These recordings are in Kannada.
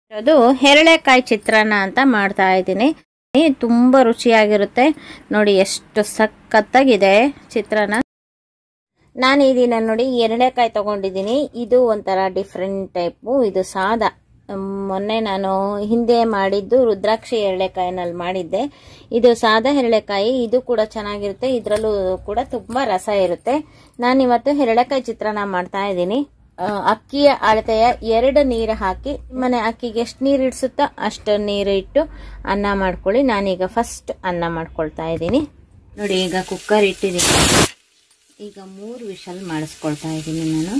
ಅದು ಹೆರಳೆಕಾಯಿ ಚಿತ್ರಾನ್ನ ಅಂತ ಮಾಡ್ತಾ ಇದ್ದೀನಿ ತುಂಬ ರುಚಿಯಾಗಿರುತ್ತೆ ನೋಡಿ ಎಷ್ಟು ಸಖತ್ತಾಗಿದೆ ಚಿತ್ರಾನ್ನ ನಾನು ಈ ದಿನ ನೋಡಿ ಎರಳೆಕಾಯಿ ತಗೊಂಡಿದ್ದೀನಿ ಇದು ಒಂಥರ ಡಿಫ್ರೆಂಟ್ ಟೈಪು ಇದು ಸಾದಾ ಮ್, ಮೊನ್ನೆ ನಾನು ಹಿಂದೆ ಮಾಡಿದ್ದು ರುದ್ರಾಕ್ಷಿ ಎರಳೆಕಾಯಿನಲ್ಲಿ ಮಾಡಿದ್ದೆ ಇದು ಸಾದಾ ಹೆರಳೆಕಾಯಿ ಇದು ಕೂಡ ಚೆನ್ನಾಗಿರುತ್ತೆ ಇದರಲ್ಲೂ ಕೂಡ ತುಂಬ ರಸ ಇರುತ್ತೆ ನಾನು ಇವತ್ತು ಹೆರಳೆಕಾಯಿ ಚಿತ್ರಾನ್ನ ಮಾಡ್ತಾ ಇದ್ದೀನಿ ಆ, ಅಕ್ಕಿಯ ಅಳತೆಯ ಎರಡು ನೀರು ಹಾಕಿ ಮನೆ ಅಕ್ಕಿಗೆ ಎಷ್ಟು ನೀರು ಇಡ್ಸುತ್ತೋ ಅಷ್ಟು ನೀರು ಇಟ್ಟು ಅನ್ನ ಮಾಡ್ಕೊಳ್ಳಿ ನಾನೀಗ ಫಸ್ಟ್ ಅನ್ನ ಮಾಡ್ಕೊಳ್ತಾ ಇದ್ದೀನಿ ನೋಡಿ ಈಗ ಕುಕ್ಕರ್ ಇಟ್ಟಿದ್ದೀನಿ ಈಗ ಮೂರು ವಿಷಲ್ ಮಾಡಿಸ್ಕೊಳ್ತಾ ಇದ್ದೀನಿ ನಾನು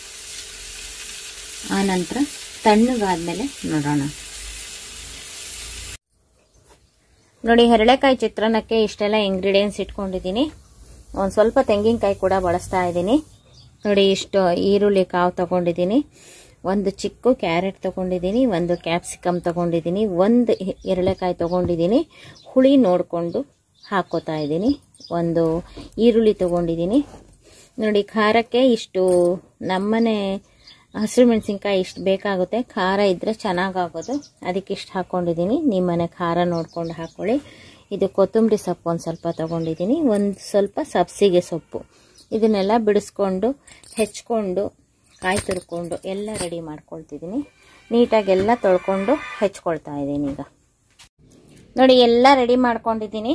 ಆ ನಂತರ ತಣ್ಣಗಾದ್ಮೇಲೆ ನೋಡೋಣ ನೋಡಿ ಹೆರಳೆಕಾಯಿ ಚಿತ್ರಾನ್ನಕ್ಕೆ ಇಷ್ಟೆಲ್ಲ ಇಂಗ್ರೀಡಿಯೆಂಟ್ಸ್ ಇಟ್ಕೊಂಡಿದ್ದೀನಿ ಒಂದು ಸ್ವಲ್ಪ ತೆಂಗಿನಕಾಯಿ ಕೂಡ ಬಳಸ್ತಾ ಇದ್ದೀನಿ ನೋಡಿ ಇಷ್ಟು ಈರುಳ್ಳಿ ಕಾವು ತಗೊಂಡಿದ್ದೀನಿ ಒಂದು ಚಿಕ್ಕ ಕ್ಯಾರೆಟ್ ತಗೊಂಡಿದ್ದೀನಿ ಒಂದು ಕ್ಯಾಪ್ಸಿಕಮ್ ತಗೊಂಡಿದ್ದೀನಿ ಒಂದು ಎರಳೆಕಾಯಿ ತಗೊಂಡಿದ್ದೀನಿ ಹುಳಿ ನೋಡಿಕೊಂಡು ಹಾಕೋತಾ ಇದ್ದೀನಿ ಒಂದು ಈರುಳ್ಳಿ ತಗೊಂಡಿದ್ದೀನಿ ನೋಡಿ ಖಾರಕ್ಕೆ ಇಷ್ಟು ನಮ್ಮನೆ ಹಸಿರು ಮೆಣಸಿನ್ಕಾಯಿ ಇಷ್ಟು ಬೇಕಾಗುತ್ತೆ ಖಾರ ಇದ್ದರೆ ಚೆನ್ನಾಗಾಗೋದು ಅದಕ್ಕೆ ಇಷ್ಟು ಹಾಕ್ಕೊಂಡಿದ್ದೀನಿ ನಿಮ್ಮನೆ ಖಾರ ನೋಡ್ಕೊಂಡು ಹಾಕ್ಕೊಳ್ಳಿ ಇದು ಕೊತ್ತಂಬರಿ ಸೊಪ್ಪು ಒಂದು ಸ್ವಲ್ಪ ತೊಗೊಂಡಿದ್ದೀನಿ ಒಂದು ಸ್ವಲ್ಪ ಸಬ್ಸಿಗೆ ಸೊಪ್ಪು ಇದನ್ನೆಲ್ಲ ಬಿಡಿಸ್ಕೊಂಡು ಹೆಚ್ಕೊಂಡು ಕಾಯಿ ತುರ್ಕೊಂಡು ಎಲ್ಲ ರೆಡಿ ಮಾಡ್ಕೊಳ್ತಿದ್ದೀನಿ ನೀಟಾಗಿ ಎಲ್ಲ ತೊಳ್ಕೊಂಡು ಹೆಚ್ಕೊಳ್ತಾ ಇದ್ದೀನಿ ಈಗ ನೋಡಿ ಎಲ್ಲ ರೆಡಿ ಮಾಡ್ಕೊಂಡಿದ್ದೀನಿ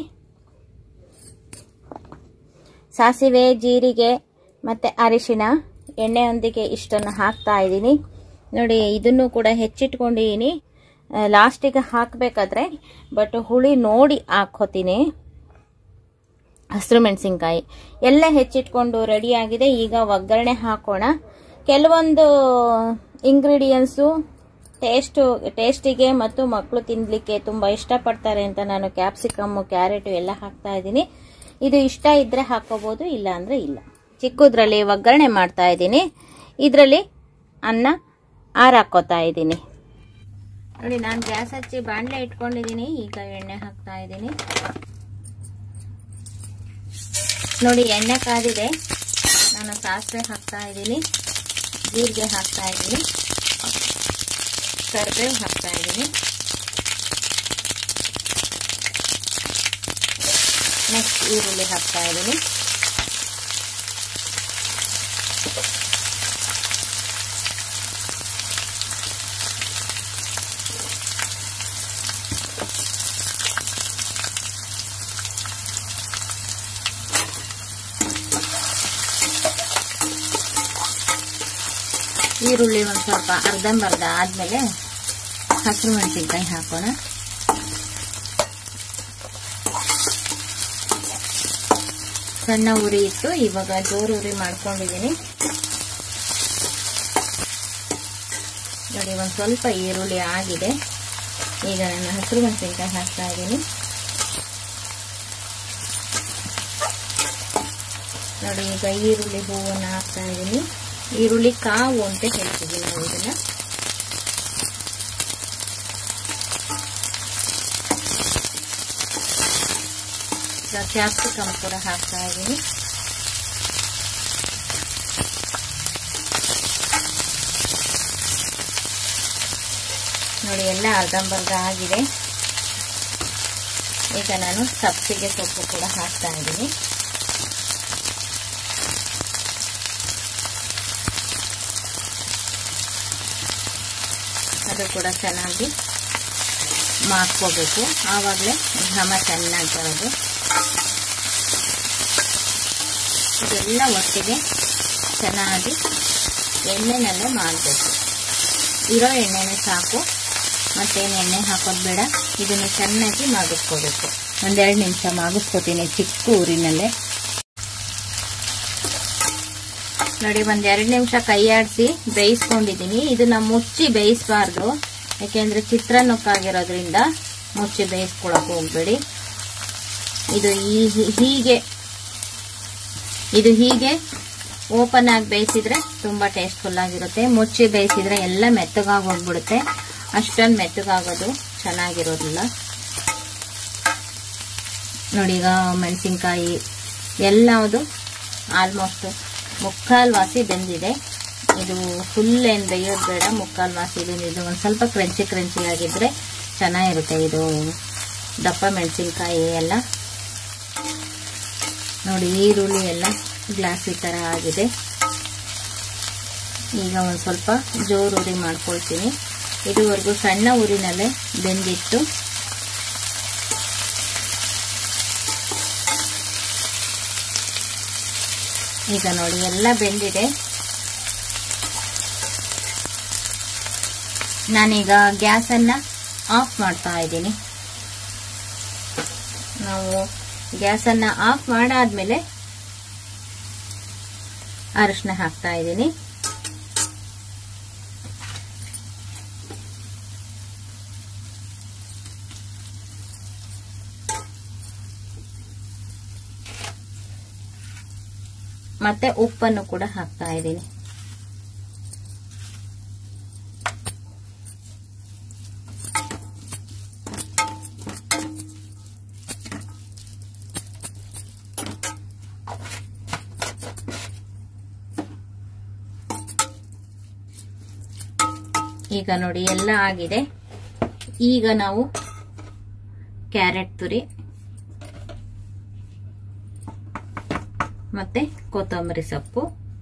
ಸಾಸಿವೆ ಜೀರಿಗೆ ಮತ್ತು ಅರಿಶಿಣ ಎಣ್ಣೆಯೊಂದಿಗೆ ಇಷ್ಟನ್ನು ಹಾಕ್ತಾ ಇದ್ದೀನಿ ನೋಡಿ ಇದನ್ನು ಕೂಡ ಹೆಚ್ಚಿಟ್ಕೊಂಡಿದ್ದೀನಿ ಲಾಸ್ಟಿಗೆ ಹಾಕಬೇಕಾದ್ರೆ ಬಟ್ ಹುಳಿ ನೋಡಿ ಹಾಕ್ಕೋತೀನಿ ಹಸಿರು ಮೆಣಸಿನ್ಕಾಯಿ ಎಲ್ಲ ಹೆಚ್ಚಿಟ್ಕೊಂಡು ರೆಡಿಯಾಗಿದೆ ಈಗ ಒಗ್ಗರಣೆ ಹಾಕೋಣ ಕೆಲವೊಂದು ಇಂಗ್ರೀಡಿಯೆಂಟ್ಸು ಟೇಸ್ಟು ಟೇಸ್ಟಿಗೆ ಮತ್ತು ಮಕ್ಕಳು ತಿನ್ನಲಿಕ್ಕೆ ತುಂಬ ಇಷ್ಟಪಡ್ತಾರೆ ಅಂತ ನಾನು ಕ್ಯಾಪ್ಸಿಕಮ್ಮು ಕ್ಯಾರೆಟು ಎಲ್ಲ ಹಾಕ್ತಾ ಇದ್ದೀನಿ ಇದು ಇಷ್ಟ ಇದ್ದರೆ ಹಾಕೋಬೋದು ಇಲ್ಲ ಅಂದರೆ ಇಲ್ಲ ಚಿಕ್ಕದ್ರಲ್ಲಿ ಒಗ್ಗರಣೆ ಮಾಡ್ತಾ ಇದ್ದೀನಿ ಇದರಲ್ಲಿ ಅನ್ನ ಆರು ಹಾಕೋತಾ ಇದ್ದೀನಿ ನೋಡಿ ನಾನು ಗ್ಯಾಸ್ ಹಚ್ಚಿ ಬಾಣಲೆ ಇಟ್ಕೊಂಡಿದ್ದೀನಿ ಈಗ ಎಣ್ಣೆ ಹಾಕ್ತಾ ಇದ್ದೀನಿ ನೋಡಿ ಎಣ್ಣೆ ಕಾದಿದೆ ನಾನು ಸಾಸಿವೆ ಹಾಕ್ತಾ ಇದ್ದೀನಿ ಜೀರಿಗೆ ಹಾಕ್ತಾ ಇದ್ದೀನಿ ಕರಿಬೇವು ಹಾಕ್ತಾ ಇದ್ದೀನಿ ನೆಕ್ಸ್ಟ್ ಈರುಳ್ಳಿ ಹಾಕ್ತಾ ಇದ್ದೀನಿ ಈರುಳ್ಳಿ ಒಂದು ಸ್ವಲ್ಪ ಅರ್ಧಂಬರ್ಧ ಆದಮೇಲೆ ಹಸಿರು ಮೆಣಸಿನ್ಕಾಯಿ ಹಾಕೋಣ ಸಣ್ಣ ಉರಿ ಇಟ್ಟು ಇವಾಗ ಜೋರು ಉರಿ ಮಾಡ್ಕೊಂಡಿದ್ದೀನಿ ನೋಡಿ ಒಂದು ಸ್ವಲ್ಪ ಈರುಳ್ಳಿ ಆಗಿದೆ ಈಗ ನಾನು ಹಸಿರು ಮೆಣಸಿನ್ಕಾಯಿ ಹಾಕ್ತಾ ಇದ್ದೀನಿ ನೋಡಿ ಈಗ ಈರುಳ್ಳಿ ಹೂವನ್ನು ಹಾಕ್ತಾ ಇದ್ದೀನಿ ಈರುಳ್ಳಿ ಕಾವು ಅಂತ ಹೇಳ್ತೀವಿ ನಾವು ಇದನ್ನ ಕ್ಯಾಪ್ಸಿಕಮ್ ಕೂಡ ಹಾಕ್ತಾ ಇದ್ದೀನಿ ನೋಡಿ ಎಲ್ಲ ಅರ್ಧಂಬರ್ಧ ಆಗಿದೆ ಈಗ ನಾನು ಸಬ್ಸಿಗೆ ಸೊಪ್ಪು ಕೂಡ ಹಾಕ್ತಾ ಇದ್ದೀನಿ ಅದು ಕೂಡ ಚೆನ್ನಾಗಿ ಮಾಡ್ಕೋಬೇಕು ಆವಾಗಲೇ ಘಮ ಚೆನ್ನಾಗಿ ಬರೋದು ಇದೆಲ್ಲ ಒಟ್ಟಿಗೆ ಚೆನ್ನಾಗಿ ಎಣ್ಣೆನಲ್ಲೇ ಮಾಡಬೇಕು ಇರೋ ಎಣ್ಣೆನೇ ಸಾಕು ಮತ್ತೇನು ಎಣ್ಣೆ ಹಾಕೋದು ಬೇಡ ಇದನ್ನು ಚೆನ್ನಾಗಿ ಮಾಗಿಸ್ಕೋಬೇಕು ಒಂದೆರಡು ನಿಮಿಷ ಮಾಗಿಸ್ಕೋತೀನಿ ಚಿಕ್ಕ ಊರಿನಲ್ಲೇ ನೋಡಿ ಒಂದ್ ಎರಡು ನಿಮಿಷ ಕೈ ಆಡಿಸಿ ಬೇಯಿಸ್ಕೊಂಡಿದ್ದೀನಿ ಇದನ್ನ ಮುಚ್ಚಿ ಬೇಯಿಸಬಾರ್ದು ಯಾಕೆಂದ್ರೆ ಚಿತ್ರಾನ್ನಕ್ಕಾಗಿರೋದ್ರಿಂದ ಮುಚ್ಚಿ ಬೇಯಿಸ್ಕೊಳಕ್ ಹೋಗ್ಬೇಡಿ ಇದು ಈ ಹೀಗೆ ಇದು ಹೀಗೆ ಓಪನ್ ಆಗಿ ಬೇಯಿಸಿದ್ರೆ ತುಂಬಾ ಟೇಸ್ಟ್ಫುಲ್ ಆಗಿರುತ್ತೆ ಮುಚ್ಚಿ ಬೇಯಿಸಿದ್ರೆ ಎಲ್ಲ ಮೆತ್ತಗಾಗಿ ಹೋಗ್ಬಿಡುತ್ತೆ ಅಷ್ಟೊಂದು ಮೆತ್ತಗಾಗೋದು ಚೆನ್ನಾಗಿರೋದಿಲ್ಲ ನೋಡಿ ಈಗ ಮೆಣಸಿನ್ಕಾಯಿ ಎಲ್ಲವುದು ಆಲ್ಮೋಸ್ಟ್ ಮುಕ್ಕಾಲು ವಾಸಿ ಬೆಂದಿದೆ ಇದು ಫುಲ್ ಏನು ಬೇಯೋದು ಬೇಡ ಮುಕ್ಕಾಲು ಮಾಸಿ ಇದು ಇದು ಒಂದು ಸ್ವಲ್ಪ ಕ್ರಂಚಿ ಕ್ರಂಚಿ ಆಗಿದ್ರೆ ಚೆನ್ನಾಗಿರುತ್ತೆ ಇದು ದಪ್ಪ ಮೆಣಸಿನ್ಕಾಯಿ ಎಲ್ಲ ನೋಡಿ ಈರುಳ್ಳಿ ಎಲ್ಲ ಗ್ಲಾಸ್ ಈ ಥರ ಆಗಿದೆ ಈಗ ಒಂದು ಸ್ವಲ್ಪ ಜೋರು ಉರಿ ಮಾಡ್ಕೊಳ್ತೀನಿ ಇದುವರೆಗೂ ಸಣ್ಣ ಊರಿನಲ್ಲೇ ಬೆಂದಿಟ್ಟು ಈಗ ನೋಡಿ ಎಲ್ಲ ಬೆಂದಿದೆ ನಾನೀಗ ಗ್ಯಾಸನ್ನು ಆಫ್ ಮಾಡ್ತಾ ಇದ್ದೀನಿ ನಾವು ಗ್ಯಾಸನ್ನು ಆಫ್ ಮಾಡಾದ್ಮೇಲೆ ಅರಿಶಿನ ಹಾಕ್ತಾ ಇದ್ದೀನಿ ಮತ್ತೆ ಉಪ್ಪನ್ನು ಕೂಡ ಹಾಕ್ತಾ ಇದ್ದೀನಿ ಈಗ ನೋಡಿ ಎಲ್ಲ ಆಗಿದೆ ಈಗ ನಾವು ಕ್ಯಾರೆಟ್ ತುರಿ ಮತ್ತೆ ಕೊತ್ತಂಬರಿ ಸೊಪ್ಪು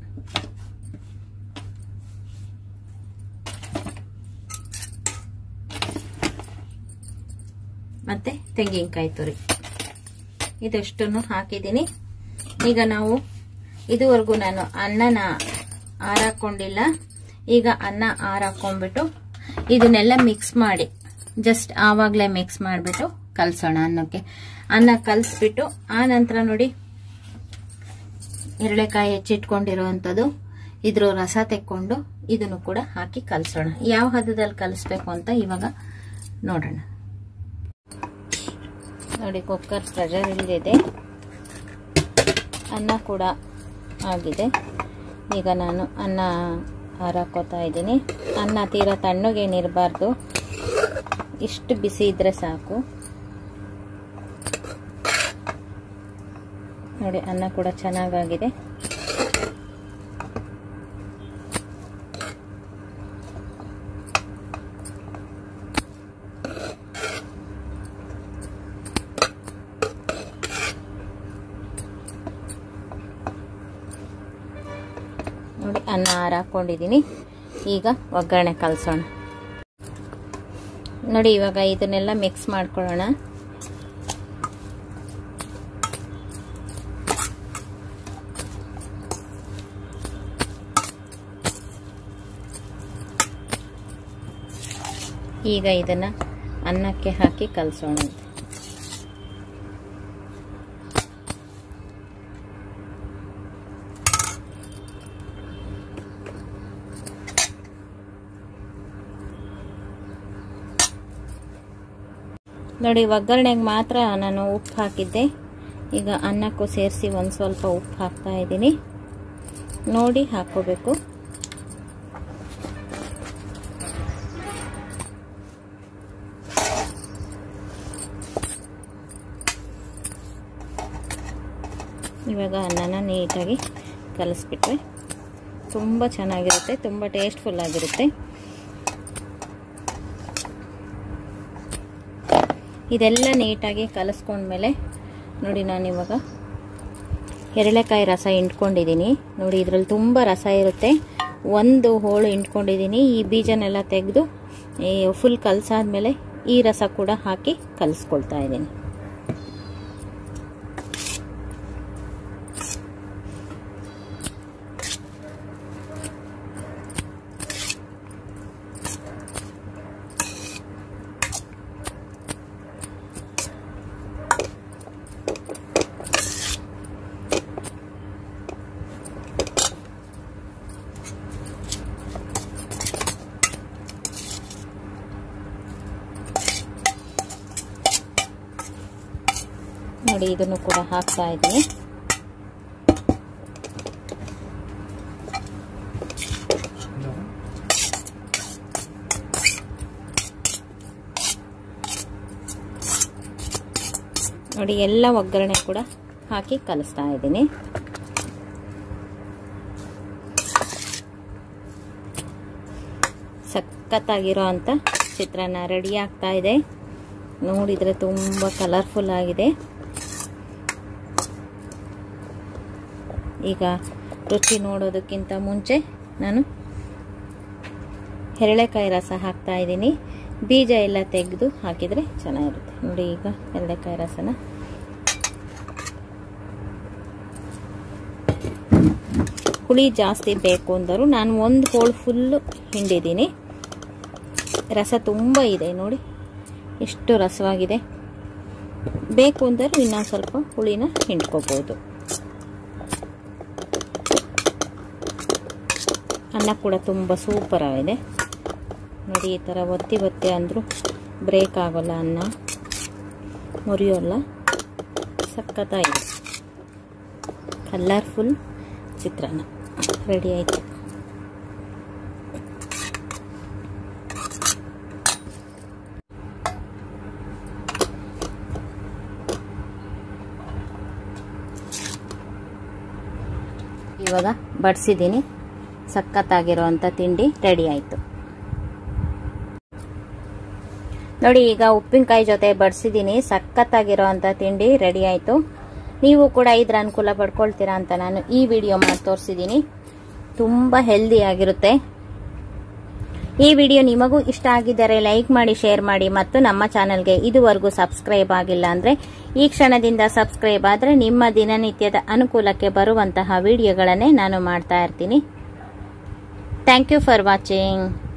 ಮತ್ತೆ ತೆಂಗಿನಕಾಯಿ ತುರಿ ಇದಷ್ಟನ್ನು ಹಾಕಿದ್ದೀನಿ ಈಗ ನಾವು ಇದುವರೆಗೂ ನಾನು ಅನ್ನನ ಆರಾಕೊಂಡಿಲ್ಲ ಈಗ ಅನ್ನ ಆರಾಕೊಂಡ್ಬಿಟ್ಟು ಇದನ್ನೆಲ್ಲ ಮಿಕ್ಸ್ ಮಾಡಿ ಜಸ್ಟ್ ಆವಾಗಲೇ ಮಿಕ್ಸ್ ಮಾಡಿಬಿಟ್ಟು ಕಲಸೋಣ ಅನ್ನಕ್ಕೆ ಅನ್ನ ಕಲಿಸ್ಬಿಟ್ಟು ಆ ನಂತರ ನೋಡಿ ಎರಳೆಕಾಯಿ ಹೆಚ್ಚಿಟ್ಕೊಂಡಿರುವಂಥದ್ದು ಇದ್ರ ರಸ ತೆಕ್ಕೊಂಡು ಇದನ್ನು ಕೂಡ ಹಾಕಿ ಕಲಸೋಣ ಯಾವ ಹದದಲ್ಲಿ ಕಲಿಸ್ಬೇಕು ಅಂತ ಇವಾಗ ನೋಡೋಣ ನೋಡಿ ಕುಕ್ಕರ್ ಪ್ರೆಷರ್ ಇಲ್ಲದಿದೆ ಅನ್ನ ಕೂಡ ಆಗಿದೆ ಈಗ ನಾನು ಅನ್ನ ಹಾರಾಕೋತಾ ಇದ್ದೀನಿ ಅನ್ನ ತೀರಾ ತಣ್ಣಗೇನಿರಬಾರ್ದು ಇಷ್ಟು ಬಿಸಿ ಇದ್ರೆ ಸಾಕು ನೋಡಿ ಅನ್ನ ಕೂಡ ಚೆನ್ನಾಗಾಗಿದೆ ನೋಡಿ ಅನ್ನ ಹಾರಾಕೊಂಡಿದ್ದೀನಿ ಈಗ ಒಗ್ಗರಣೆ ಕಲಸೋಣ ನೋಡಿ ಇವಾಗ ಇದನ್ನೆಲ್ಲ ಮಿಕ್ಸ್ ಮಾಡ್ಕೊಳ್ಳೋಣ ಈಗ ಇದನ್ನ ಅನ್ನಕ್ಕೆ ಹಾಕಿ ಕಲಸೋಣ ನೋಡಿ ಒಗ್ಗರಣೆಗೆ ಮಾತ್ರ ನಾನು ಉಪ್ಪು ಹಾಕಿದ್ದೆ ಈಗ ಅನ್ನಕ್ಕೂ ಸೇರಿಸಿ ಒಂದು ಸ್ವಲ್ಪ ಉಪ್ಪು ಹಾಕ್ತಾ ಇದ್ದೀನಿ ನೋಡಿ ಹಾಕ್ಕೋಬೇಕು ಇವಾಗ ಅನ್ನನ ನೀಟಾಗಿ ಕಲಿಸ್ಬಿಟ್ರೆ ತುಂಬ ಚೆನ್ನಾಗಿರುತ್ತೆ ತುಂಬ ಟೇಸ್ಟ್ಫುಲ್ ಆಗಿರುತ್ತೆ ಇದೆಲ್ಲ ನೀಟಾಗಿ ಕಲಿಸ್ಕೊಂಡ್ಮೇಲೆ ನೋಡಿ ನಾನಿವಾಗ ಎರಳೆಕಾಯಿ ರಸ ಇಂಟ್ಕೊಂಡಿದ್ದೀನಿ ನೋಡಿ ಇದರಲ್ಲಿ ತುಂಬ ರಸ ಇರುತ್ತೆ ಒಂದು ಹೋಳು ಇಂಟ್ಕೊಂಡಿದ್ದೀನಿ ಈ ಬೀಜನೆಲ್ಲ ತೆಗೆದು ಫುಲ್ ಕಲಸಾದ್ಮೇಲೆ ಈ ರಸ ಕೂಡ ಹಾಕಿ ಕಲಿಸ್ಕೊಳ್ತಾ ಇದ್ದೀನಿ ನೋಡಿ ಇದನ್ನು ಕೂಡ ಹಾಕ್ತಾ ಇದ್ದೀನಿ ನೋಡಿ ಎಲ್ಲ ಒಗ್ಗರಣೆ ಕೂಡ ಹಾಕಿ ಕಲಿಸ್ತಾ ಇದ್ದೀನಿ ಸಖತ್ತಾಗಿರೋ ಅಂಥ ಚಿತ್ರಾನ್ನ ರೆಡಿ ಆಗ್ತಾ ಇದೆ ನೋಡಿದರೆ ತುಂಬ ಕಲರ್ಫುಲ್ ಆಗಿದೆ ಈಗ ರುಚಿ ನೋಡೋದಕ್ಕಿಂತ ಮುಂಚೆ ನಾನು ಹೆರಳೆಕಾಯಿ ರಸ ಹಾಕ್ತಾ ಇದ್ದೀನಿ ಬೀಜ ಎಲ್ಲ ತೆಗೆದು ಹಾಕಿದರೆ ಚೆನ್ನಾಗಿರುತ್ತೆ ನೋಡಿ ಈಗ ಹೆರಳೆಕಾಯಿ ರಸನ ಹುಳಿ ಜಾಸ್ತಿ ಬೇಕು ಅಂದರು ನಾನು ಒಂದು ಹೋಳು ಫುಲ್ಲು ಹಿಂಡಿದ್ದೀನಿ ರಸ ತುಂಬ ಇದೆ ನೋಡಿ ಎಷ್ಟು ರಸವಾಗಿದೆ ಬೇಕು ಅಂದರೆ ಇನ್ನೊಂದು ಸ್ವಲ್ಪ ಹುಳಿನ ಹಿಂಡ್ಕೋಬೋದು ಅನ್ನ ಕೂಡ ತುಂಬ ಸೂಪರ್ ಆಗಿದೆ ನೋಡಿ ಈ ಥರ ಒತ್ತಿ ಒತ್ತಿ ಅಂದರೂ ಬ್ರೇಕ್ ಆಗೋಲ್ಲ ಅನ್ನ ಮುರಿಯೋಲ್ಲ ಸಖತ್ತಾಗಿದೆ ಕಲರ್ಫುಲ್ ಚಿತ್ರಾನ್ನ ರೆಡಿ ಆಯಿತು ಇವಾಗ ಬಡಿಸಿದ್ದೀನಿ ಸಖತ್ತಾಗಿರೋವಂಥ ತಿಂಡಿ ರೆಡಿ ಆಯಿತು ನೋಡಿ ಈಗ ಉಪ್ಪಿನಕಾಯಿ ಜೊತೆ ಬಡಿಸಿದ್ದೀನಿ ಸಖತ್ತಾಗಿರೋವಂಥ ತಿಂಡಿ ರೆಡಿ ಆಯಿತು ನೀವು ಕೂಡ ಇದ್ರ ಅನುಕೂಲ ಪಡ್ಕೊಳ್ತೀರಾ ಅಂತ ನಾನು ಈ ವಿಡಿಯೋ ಮಾಡಿ ತೋರಿಸಿದ್ದೀನಿ ತುಂಬ ಹೆಲ್ದಿ ಆಗಿರುತ್ತೆ ಈ ವಿಡಿಯೋ ನಿಮಗೂ ಇಷ್ಟ ಆಗಿದ್ದರೆ ಲೈಕ್ ಮಾಡಿ ಶೇರ್ ಮಾಡಿ ಮತ್ತು ನಮ್ಮ ಚಾನೆಲ್ಗೆ ಇದುವರೆಗೂ ಸಬ್ಸ್ಕ್ರೈಬ್ ಆಗಿಲ್ಲ ಅಂದರೆ ಈ ಕ್ಷಣದಿಂದ ಸಬ್ಸ್ಕ್ರೈಬ್ ಆದರೆ ನಿಮ್ಮ ದಿನನಿತ್ಯದ ಅನುಕೂಲಕ್ಕೆ ಬರುವಂತಹ ವಿಡಿಯೋಗಳನ್ನೇ ನಾನು ಮಾಡ್ತಾ ಇರ್ತೀನಿ ಥ್ಯಾಂಕ್ ಯು ಫಾರ್ ವಾಚಿಂಗ್